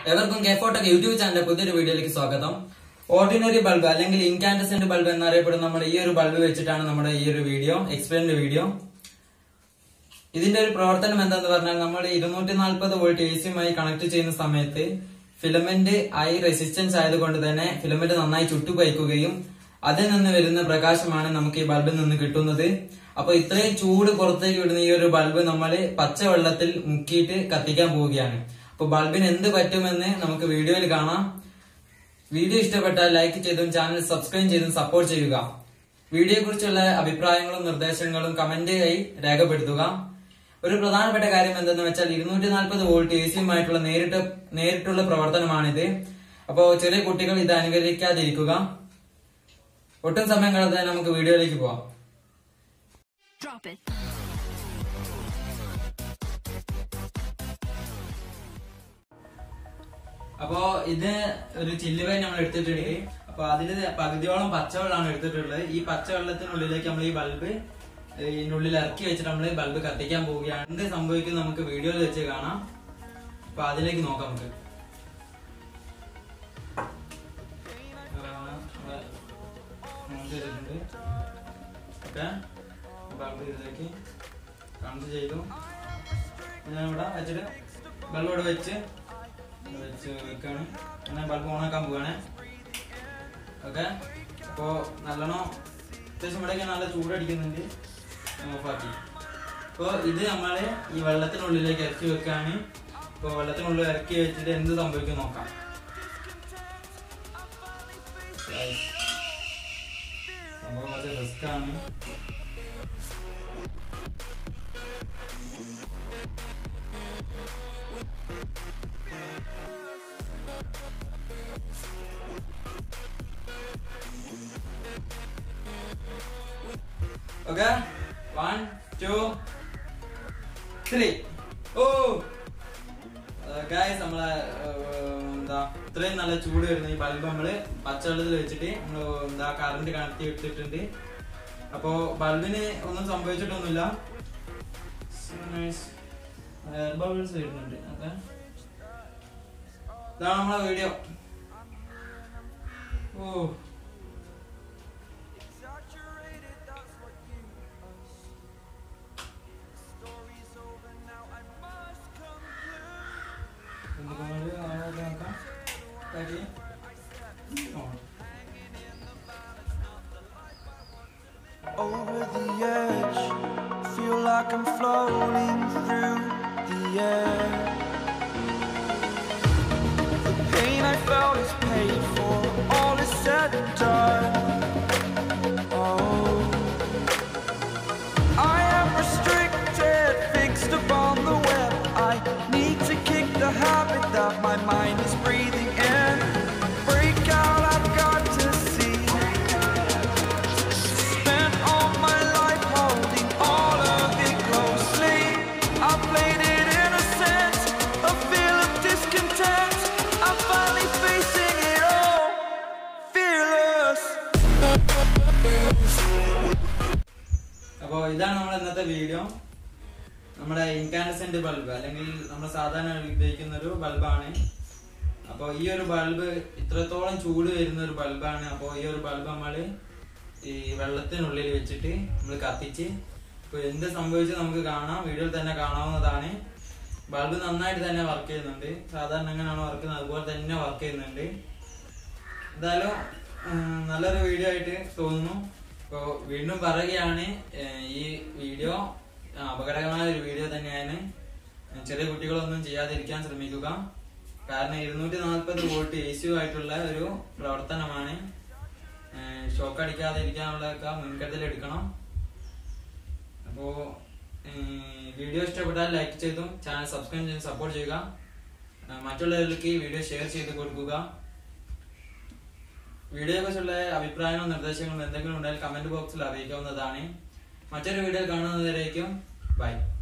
എവർക്കും കെഫോട്ടൊക്കെ YouTube ചാനലിന്റെ പുതിയൊരു വീഡിയോയിലേക്ക് സ്വാഗതം ഓർഡിനറി ബൾബ് അല്ലെങ്കിൽ ഇൻകാൻഡസെന്റ് ബൾബ് എന്നറിയപ്പെടുന്ന നമ്മുടെ ഈ ഒരു ബൾബ് വെച്ചിട്ടാണ് നമ്മുടെ ഈ ഒരു വീഡിയോ എക്സ്പ്ലെയിൻഡ് വീഡിയോ ഇതിന്റെ ഒരു പ്രവർത്തനം എന്താന്ന് പറഞ്ഞാൽ നമ്മൾ ഇരുന്നൂറ്റി നാൽപ്പത് വോൾട്ട് എ സിയുമായി കണക്ട് ചെയ്യുന്ന സമയത്ത് ഫിലമെന്റ് ഐ റെസിസ്റ്റൻസ് ആയതുകൊണ്ട് തന്നെ ഫിലമെന്റ് നന്നായി ചുട്ടുപയക്കുകയും അതിൽ നിന്ന് വരുന്ന പ്രകാശമാണ് നമുക്ക് ഈ ബൾബിൽ നിന്ന് കിട്ടുന്നത് അപ്പൊ ഇത്രയും ചൂട് പുറത്തേക്ക് വിടുന്ന ഈ ഒരു ബൾബ് നമ്മൾ പച്ചവെള്ളത്തിൽ മുക്കിയിട്ട് കത്തിക്കാൻ പോവുകയാണ് അപ്പൊ ബൾബിന് എന്ത് പറ്റുമെന്ന് നമുക്ക് വീഡിയോയിൽ കാണാം വീഡിയോ ഇഷ്ടപ്പെട്ടാൽ ലൈക്ക് ചെയ്തും ചാനൽ സബ്സ്ക്രൈബ് ചെയ്തും സപ്പോർട്ട് ചെയ്യുക വീഡിയോയെ കുറിച്ചുള്ള അഭിപ്രായങ്ങളും നിർദ്ദേശങ്ങളും കമന്റ് ആയി രേഖപ്പെടുത്തുക ഒരു പ്രധാനപ്പെട്ട കാര്യം എന്തെന്ന് വെച്ചാൽ ഇരുന്നൂറ്റി നാൽപ്പത് വോൾട്ട് എ സിയുമായിട്ടുള്ള നേരിട്ട് നേരിട്ടുള്ള പ്രവർത്തനമാണിത് അപ്പോ ചെറിയ കുട്ടികൾ ഇത് അനുകരിക്കാതിരിക്കുക ഒട്ടും സമയം കളയാതെ നമുക്ക് വീഡിയോയിലേക്ക് പോവാം Drop it. അപ്പോ ഇത് ഒരു ചില്ലുവൈൻ നമ്മൾ എടുത്തിട്ടുണ്ട് അപ്പൊ അതില് പകുതിയോളം പച്ചവെള്ളമാണ് എടുത്തിട്ടുള്ളത് ഈ പച്ചവെള്ളത്തിനുള്ളിലേക്ക് നമ്മൾ ഈ ബൾബ് ഇതിനുള്ളിൽ ഇറക്കി വെച്ചിട്ട് നമ്മൾ ബൾബ് കത്തിക്കാൻ പോവുകയാണ് എന്ത് സംഭവിക്കും നമുക്ക് വീഡിയോയിൽ വെച്ച് കാണാം അപ്പൊ അതിലേക്ക് നോക്കാം നമുക്ക് ഓക്കെ ബൾബ് ഇതിലേക്ക് കണക്ട് ചെയ്തു ഞാൻ ഇവിടെ വെച്ചിട്ട് ബൾബ് ഇവിടെ വെച്ച് വെച്ച് വെക്കാണ് അങ്ങനെ ബൾബ് ഓണാക്കാൻ പോവാണ് ഓക്കെ അപ്പോ നല്ലോണം അത്യാവശ്യം ഇവിടെയൊക്കെ നല്ല ചൂടടിക്കുന്നുണ്ട് ഓഫാക്കി അപ്പോൾ ഇത് നമ്മള് ഈ വെള്ളത്തിനുള്ളിലേക്ക് ഇറക്കി വെക്കാണ് ഇപ്പോൾ വെള്ളത്തിനുള്ളിൽ ഇറക്കി വെച്ചിട്ട് എന്ത് സംഭവിക്കും നോക്കാം സംഭവം കുറച്ച് റിസ്ക് ആണ് okay one two three oh guys നമ്മളെ ഏർ, എന്താ ഇത്രയും നല്ല ചൂട് വരുന്ന ഈ ബൾബ് നമ്മള് പച്ചവെള്ളത്തിൽ വെച്ചിട്ട് നമ്മള് എന്താ കറണ്ട് കണക്ട് ഇട്ടിട്ടുണ്ട് അപ്പോ ബൾബിന് ഒന്നും സംഭവിച്ചിട്ടൊന്നുമില്ല എയർ ബബിൾസ് വരുന്നുണ്ട് ഓക്കെ ഇതാണ് നമ്മളെ വീഡിയോ ഓ എന്തുകൊണ്ട് ആളെ നോക്കാം കാര്യം over the edge. Feel like I'm floating through the air. The pain I felt is paid for, all is said and done. Oh, I am restricted, fixed upon the web. I need to kick the habit that my mind is breathing in. Break out, I've got to see. Spent all my life holding all of it closely. I played it innocent, a feel of discontent. I'm finally facing it all, fearless. അപ്പോൾ ഇതാണ് നമ്മൾ ഇന്നത്തെ video നമ്മുടെ incandescent bulb അല്ലെങ്കിൽ നമ്മൾ സാധാരണ ഉപയോഗിക്കുന്ന ഒരു ബൾബാണ് അപ്പോൾ ഈ ഒരു ബൾബ് ഇത്രത്തോളം ചൂട് വരുന്ന ഒരു ബൾബാണ് അപ്പോൾ ഈ ഒരു ബൾബ് നമ്മൾ ഈ വെള്ളത്തിനുള്ളിൽ വെച്ചിട്ട് നമ്മൾ കത്തിച്ച് ഇപ്പോൾ എന്ത് സംഭവിച്ചു നമുക്ക് കാണാം വീഡിയോയിൽ തന്നെ കാണാവുന്നതാണ് ബൾബ് നന്നായിട്ട് തന്നെ വർക്ക് ചെയ്യുന്നുണ്ട് സാധാരണ എങ്ങനെയാണ് വർക്ക് ചെയ്യുന്നത് അതുപോലെ തന്നെ വർക്ക് ചെയ്യുന്നുണ്ട് എന്തായാലും ഉം, നല്ലൊരു വീഡിയോ ആയിട്ട് തോന്നുന്നു ഇപ്പോ വീണ്ടും പറയുകയാണ് ഏഹ്, ഈ വീഡിയോ ആ, അപകടകരമായ ഒരു വീഡിയോ തന്നെയാണ് ചെറിയ കുട്ടികളൊന്നും ചെയ്യാതിരിക്കാൻ ശ്രമിക്കുക കാരണം ഇരുന്നൂറ്റി നാൽപ്പത് വോൾട്ട് എ സി ആയിട്ടുള്ള ഒരു പ്രവർത്തനമാണ് ഷോക്ക് അടിക്കാതിരിക്കാനുള്ളതൊക്കെ മുൻകരുതൽ എടുക്കണം അപ്പോ ഏഹ്, വീഡിയോ ഇഷ്ടപ്പെട്ടാൽ ലൈക്ക് ചെയ്തും ചാനൽ സബ്സ്ക്രൈബ് ചെയ്ത് സപ്പോർട്ട് ചെയ്യുക ആ, മറ്റുള്ളവരിലേക്ക് ഈ വീഡിയോ ഷെയർ ചെയ്ത് കൊടുക്കുക വീഡിയോയെ കുറിച്ചുള്ള അഭിപ്രായങ്ങളും നിർദ്ദേശങ്ങളും എന്തെങ്കിലും ഉണ്ടെങ്കിൽ കമന്റ് ബോക്സിൽ അറിയിക്കാവുന്നതാണ് മറ്റൊരു വീഡിയോ കാണുന്നതിലേക്കും ബൈ